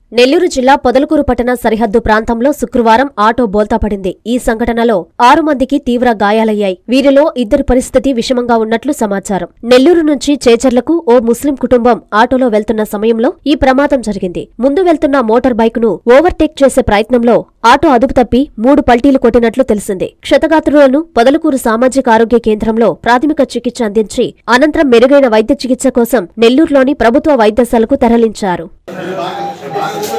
నెల్లూరు జిల్లా పొదలకూరు పట్టణ సరిహద్దు ప్రాంతంలో శుక్రవారం ఆటో బోల్తా పడింది ఈ సంఘటనలో ఆరు మందికి తీవ్ర గాయాలయ్యాయి వీరిలో ఇద్దరి పరిస్థితి విషమంగా ఉన్నట్లు సమాచారం నెల్లూరు నుంచి చేచర్లకు ఓ ముస్లిం కుటుంబం ఆటోలో వెళ్తున్న సమయంలో ఈ ప్రమాదం జరిగింది ముందు వెళ్తున్న మోటార్ బైక్ ను ఓవర్టేక్ చేసే ప్రయత్నంలో ఆటో అదుపు తప్పి మూడు పల్టీలు కొట్టినట్లు తెలిసింది క్షతగాత్రులను పొదలకూరు సామాజిక ఆరోగ్య కేంద్రంలో ప్రాథమిక చికిత్స అందించి అనంతరం మెరుగైన వైద్య చికిత్స కోసం నెల్లూరులోని ప్రభుత్వ వైద్యశాలకు తరలించారు బాగా బాగా